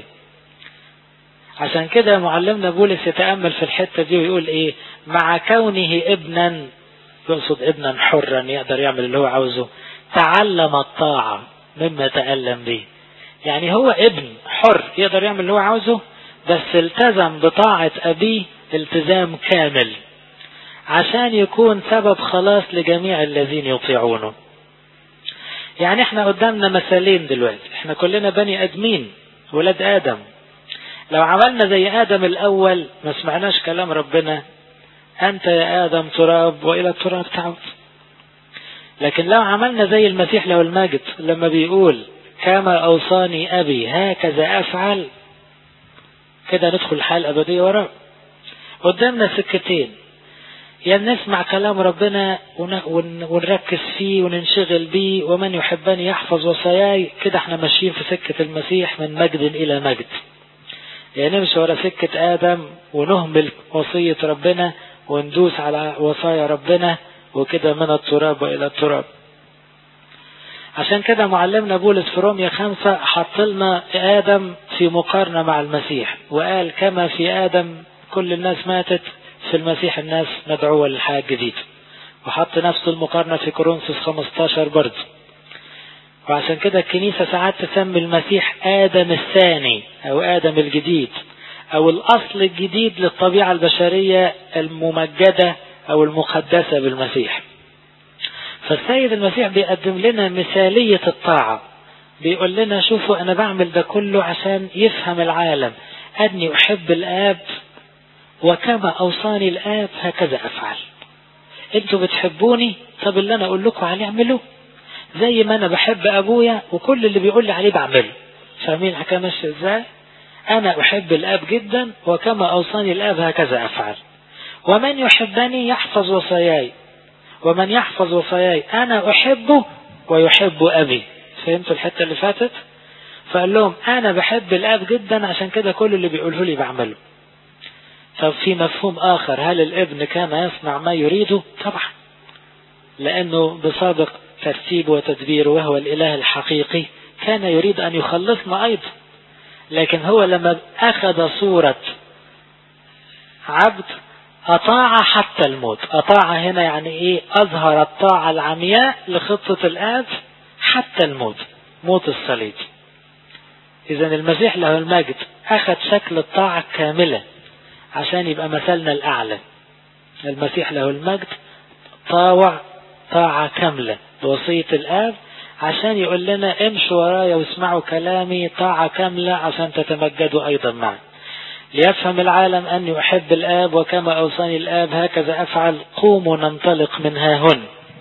عشان كده معلمنا بولس يتأمل في الحتة دي ويقول ايه مع كونه ابنا يقصد ابنا حرا يقدر يعمل اللي هو عاوزه تعلم الطاعة مما تألم به يعني هو ابن حر يقدر يعمل اللي هو عاوزه بس التزم بطاعة أبيه التزام كامل عشان يكون سبب خلاص لجميع الذين يطيعونه يعني احنا قدامنا مثالين دلوقتي احنا كلنا بني ادمين ولاد ادم لو عملنا زي ادم الاول ما سمعناش كلام ربنا انت يا ادم تراب والى التراب تعود لكن لو عملنا زي المسيح له المجد لما بيقول كما اوصاني ابي هكذا افعل كده ندخل الحياه الابديه وراه قدامنا سكتين يا يعني نسمع كلام ربنا ونركز فيه وننشغل بيه ومن يحبني يحفظ وصاياي كده احنا ماشيين في سكة المسيح من مجد إلى مجد يعني نمشي ورا سكة آدم ونهمل وصية ربنا وندوس على وصايا ربنا وكده من التراب وإلى التراب عشان كده معلمنا بولس في روميا خمسة حط لنا آدم في مقارنة مع المسيح وقال كما في آدم كل الناس ماتت في المسيح الناس مدعوة للحياة الجديدة وحط نفس المقارنة في كورنثوس 15 برضه وعشان كده الكنيسة ساعات تسمي المسيح آدم الثاني أو آدم الجديد أو الأصل الجديد للطبيعة البشرية الممجدة أو المقدسة بالمسيح فالسيد المسيح بيقدم لنا مثالية الطاعة بيقول لنا شوفوا أنا بعمل ده كله عشان يفهم العالم أني أحب الآب وكما أوصاني الآب هكذا أفعل انتوا بتحبوني طب اللي أنا أقول لكم عليه اعملوه زي ما انا بحب ابويا وكل اللي بيقول لي عليه بعمله فاهمين الحكايه ماشيه ازاي انا احب الاب جدا وكما اوصاني الاب هكذا افعل ومن يحبني يحفظ وصاياي ومن يحفظ وصاياي انا احبه ويحب ابي فهمتوا الحته اللي فاتت فقال لهم انا بحب الاب جدا عشان كده كل اللي بيقوله لي بعمله طب في مفهوم اخر هل الابن كان يصنع ما يريده طبعا لانه بسابق ترتيب وتدبير وهو الاله الحقيقي كان يريد ان يخلصنا ايضا لكن هو لما اخذ صورة عبد اطاع حتى الموت اطاع هنا يعني ايه اظهر الطاعة العمياء لخطة الاب حتى الموت موت الصليب اذا المسيح له المجد اخذ شكل الطاعة الكاملة عشان يبقى مثلنا الاعلى المسيح له المجد طاوع طاعة كاملة بوصية الاب عشان يقول لنا امشوا ورايا واسمعوا كلامي طاعة كاملة عشان تتمجدوا ايضا معي ليفهم العالم اني احب الاب وكما اوصاني الاب هكذا افعل قوموا ننطلق من ها هنا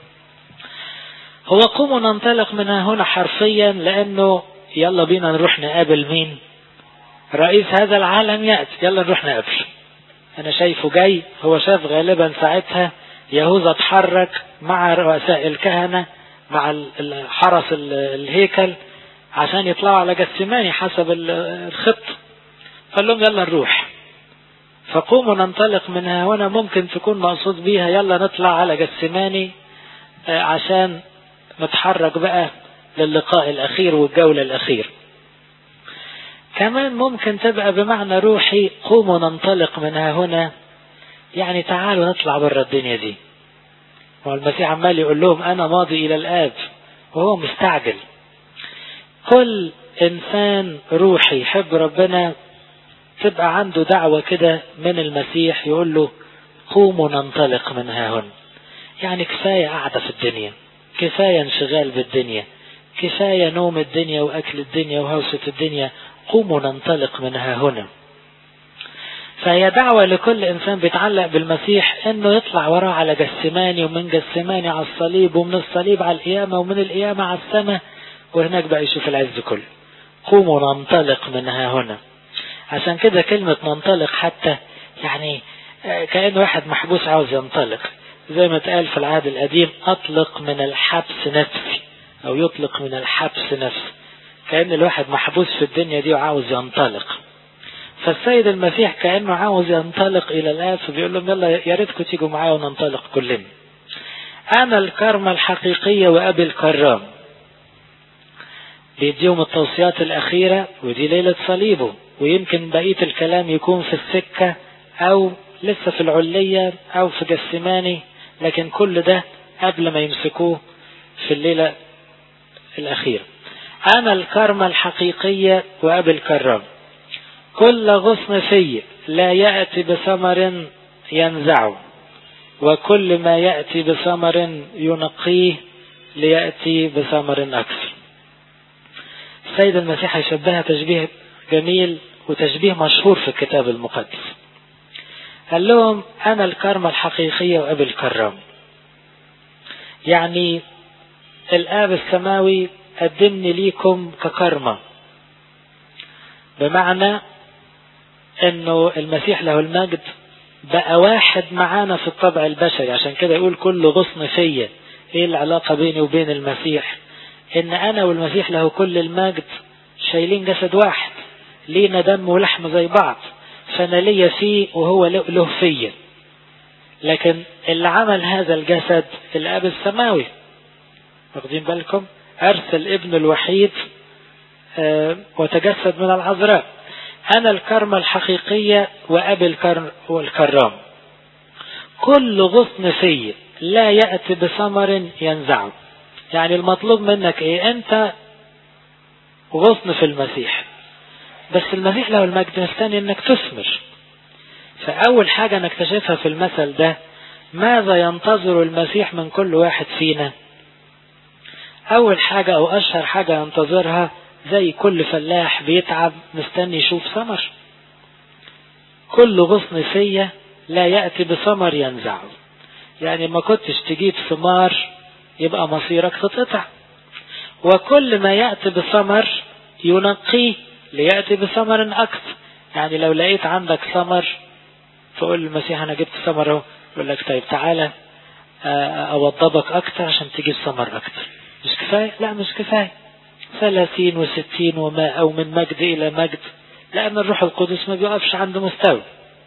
هو قوموا ننطلق من ها هنا حرفيا لانه يلا بينا نروح نقابل مين رئيس هذا العالم يأتي يلا نروح نقابله انا شايفه جاي هو شاف غالبا ساعتها يهوذا اتحرك مع رؤساء الكهنة مع حرس الهيكل عشان يطلعوا على جسماني حسب الخطة قال لهم يلا نروح فقوموا ننطلق منها هنا ممكن تكون مقصود بيها يلا نطلع على جسماني عشان نتحرك بقى للقاء الأخير والجولة الأخير كمان ممكن تبقى بمعنى روحي قوموا ننطلق منها هنا يعني تعالوا نطلع بره الدنيا دي والمسيح عمال يقول لهم أنا ماضي إلى الآب وهو مستعجل كل إنسان روحي يحب ربنا تبقى عنده دعوة كده من المسيح يقول له قوموا ننطلق من ها هنا يعني كفاية قاعدة في الدنيا كفاية انشغال بالدنيا كفاية نوم الدنيا وأكل الدنيا وهوسة الدنيا قوموا ننطلق من ها هنا فهي دعوة لكل إنسان بيتعلق بالمسيح إنه يطلع وراه على جسماني ومن جسماني على الصليب ومن الصليب على القيامة ومن القيامة على السماء وهناك بقى يشوف العز كله قوموا ننطلق من ها هنا عشان كده كلمة ننطلق حتى يعني كأن واحد محبوس عاوز ينطلق زي ما اتقال في العهد القديم أطلق من الحبس نفسي أو يطلق من الحبس نفسي كأن الواحد محبوس في الدنيا دي وعاوز ينطلق فالسيد المسيح كأنه عاوز ينطلق إلى الآب فبيقول لهم يلا يا ريتكم تيجوا معايا وننطلق كلنا أنا الكرمة الحقيقية وأبي الكرام بيديهم التوصيات الأخيرة ودي ليلة صليبه ويمكن بقية الكلام يكون في السكة أو لسه في العلية أو في جسماني لكن كل ده قبل ما يمسكوه في الليلة الأخيرة أنا الكرمة الحقيقية وأبي الكرام كل غصن في لا يأتي بثمر ينزعه وكل ما يأتي بثمر ينقيه ليأتي بثمر أكثر السيد المسيح يشبهها تشبيه جميل وتشبيه مشهور في الكتاب المقدس قال لهم أنا الكرمة الحقيقية وأبي الكرام يعني الآب السماوي قدمني ليكم ككرمة بمعنى انه المسيح له المجد بقى واحد معانا في الطبع البشري عشان كده يقول كل غصن فيا ايه العلاقة بيني وبين المسيح ان انا والمسيح له كل المجد شايلين جسد واحد لينا دم ولحم زي بعض فانا ليا فيه وهو له فيا لكن اللي عمل هذا الجسد الاب السماوي واخدين بالكم ارسل ابن الوحيد آه وتجسد من العذراء أنا الكرمة الحقيقية وأبي الكرم والكرام كل غصن في لا يأتي بثمر ينزعه يعني المطلوب منك ايه انت غصن في المسيح بس المسيح له المجد مستني انك تثمر فأول حاجة نكتشفها في المثل ده ماذا ينتظر المسيح من كل واحد فينا أول حاجة أو أشهر حاجة ينتظرها زي كل فلاح بيتعب مستني يشوف ثمر كل غصن فيا لا يأتي بثمر ينزعه يعني ما كنتش تجيب ثمار يبقى مصيرك تتقطع وكل ما يأتي بثمر ينقيه ليأتي بثمر أكثر يعني لو لقيت عندك ثمر تقول للمسيح أنا جبت ثمر أهو يقول لك طيب تعالى أوضبك أكثر عشان تجيب ثمر أكثر مش كفاية؟ لا مش كفاية ثلاثين وستين وما أو من مجد إلى مجد لأن الروح القدس ما بيقفش عند مستوى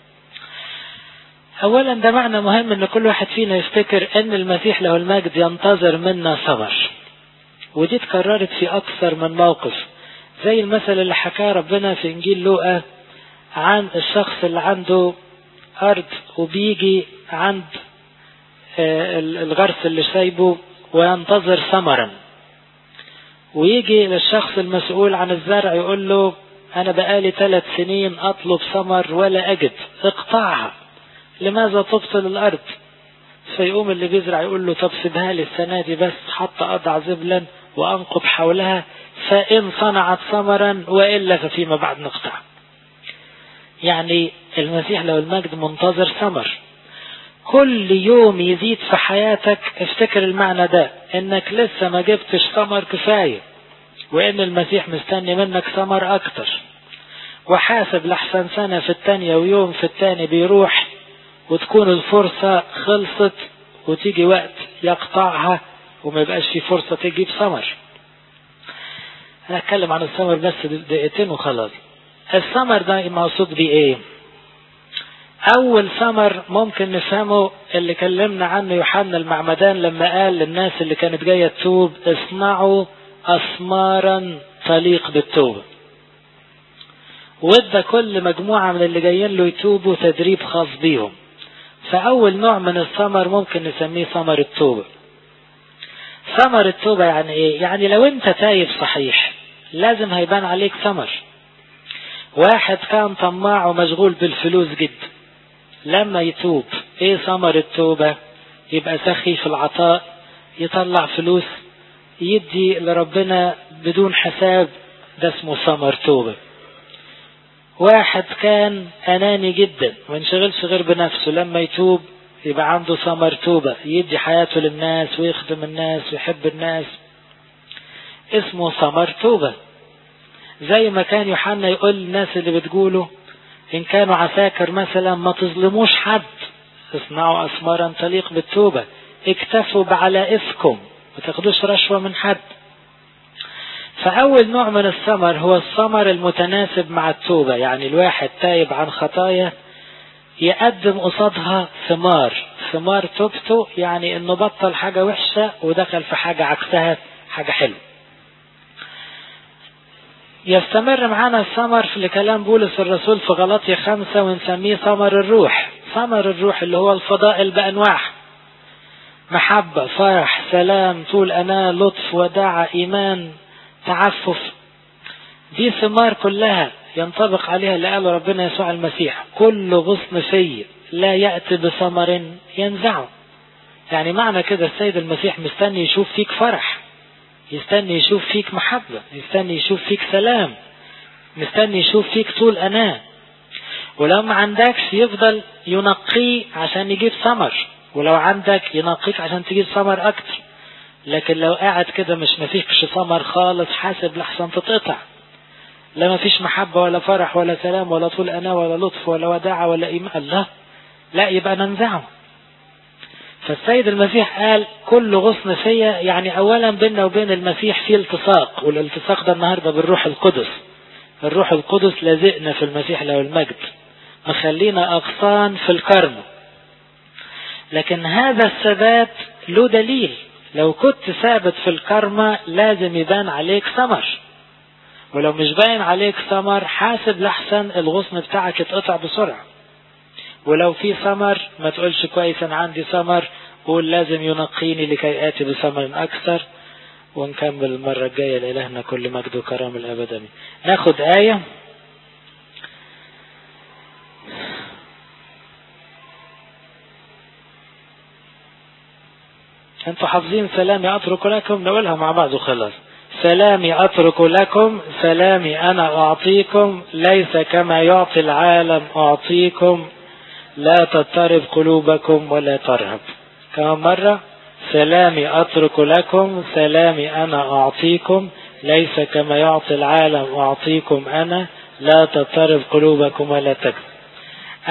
أولا ده معنى مهم أن كل واحد فينا يفتكر أن المسيح له المجد ينتظر منا ثمر ودي اتكررت في أكثر من موقف زي المثل اللي حكاه ربنا في إنجيل لوقا عن الشخص اللي عنده أرض وبيجي عند الغرس اللي سايبه وينتظر ثمرا ويجي للشخص المسؤول عن الزرع يقول له أنا بقالي ثلاث سنين أطلب ثمر ولا أجد اقطعها لماذا تبطل الأرض فيقوم اللي بيزرع يقول له طب سيبها لي السنة دي بس حتى أضع زبلا وأنقب حولها فإن صنعت ثمرا وإلا ففيما بعد نقطع يعني المسيح لو المجد منتظر ثمر كل يوم يزيد في حياتك افتكر المعنى ده انك لسه ما جبتش ثمر كفاية وان المسيح مستني منك ثمر اكتر وحاسب لحسن سنة في التانية ويوم في التاني بيروح وتكون الفرصة خلصت وتيجي وقت يقطعها وما يبقاش في فرصة تجيب ثمر انا اتكلم عن الثمر بس دقيقتين وخلاص الثمر ده مقصود بيه ايه أول ثمر ممكن نفهمه اللي كلمنا عنه يوحنا المعمدان لما قال للناس اللي كانت جاية تتوب اصنعوا أثمارا تليق بالتوبة وادى كل مجموعة من اللي جايين له يتوبوا تدريب خاص بيهم فأول نوع من الثمر ممكن نسميه ثمر التوبة ثمر التوبة يعني ايه يعني لو انت تايب صحيح لازم هيبان عليك ثمر واحد كان طماع ومشغول بالفلوس جدا لما يتوب ايه ثمر التوبة يبقى سخي في العطاء يطلع فلوس يدي لربنا بدون حساب ده اسمه ثمر توبة واحد كان أناني جدا ما ينشغلش غير بنفسه لما يتوب يبقى عنده ثمر توبة يدي حياته للناس ويخدم الناس ويحب الناس اسمه ثمر توبة زي ما كان يوحنا يقول للناس اللي بتقوله إن كانوا عساكر مثلا ما تظلموش حد اصنعوا أثمارا تليق بالتوبة اكتفوا بعلائفكم ما تاخدوش رشوة من حد فأول نوع من الثمر هو الثمر المتناسب مع التوبة يعني الواحد تايب عن خطايا يقدم قصادها ثمار ثمار توبته يعني انه بطل حاجة وحشة ودخل في حاجة عكسها حاجة حلوة يستمر معنا الثمر في لكلام بولس الرسول في غلطية خمسة ونسميه ثمر الروح ثمر الروح اللي هو الفضائل بأنواعها محبة فرح سلام طول أنا لطف وداعة إيمان تعفف دي ثمار كلها ينطبق عليها اللي قاله ربنا يسوع المسيح كل غصن في لا يأتي بثمر ينزعه يعني معنى كده السيد المسيح مستني يشوف فيك فرح يستني يشوف فيك محبة يستني يشوف فيك سلام مستني يشوف فيك طول أناه ولو ما عندكش يفضل ينقيه عشان يجيب ثمر ولو عندك ينقيك عشان تجيب ثمر أكتر لكن لو قاعد كده مش مفيكش ثمر خالص حاسب لحسن تتقطع لا مفيش محبة ولا فرح ولا سلام ولا طول أنا ولا لطف ولا وداعة ولا إيمان الله لا يبقى ننزعه فالسيد المسيح قال كل غصن فيا يعني أولا بيننا وبين المسيح في التصاق والالتصاق ده النهاردة بالروح القدس الروح القدس لازقنا في المسيح له المجد مخلينا أغصان في الكرم لكن هذا الثبات له دليل لو كنت ثابت في الكرمة لازم يبان عليك ثمر ولو مش باين عليك ثمر حاسب لحسن الغصن بتاعك يتقطع بسرعة ولو في ثمر ما تقولش كويس انا عندي ثمر قول لازم ينقيني لكي اتي بثمر اكثر ونكمل المرة الجاية لإلهنا كل مجد وكرم الأبد أمين ناخد آية انتوا حافظين سلامي اترك لكم نقولها مع بعض وخلاص سلامي اترك لكم سلامي انا اعطيكم ليس كما يعطي العالم اعطيكم لا تضطرب قلوبكم ولا ترهب كمان مرة سلامي أترك لكم سلامي أنا أعطيكم ليس كما يعطي العالم أعطيكم أنا لا تضطرب قلوبكم ولا تكن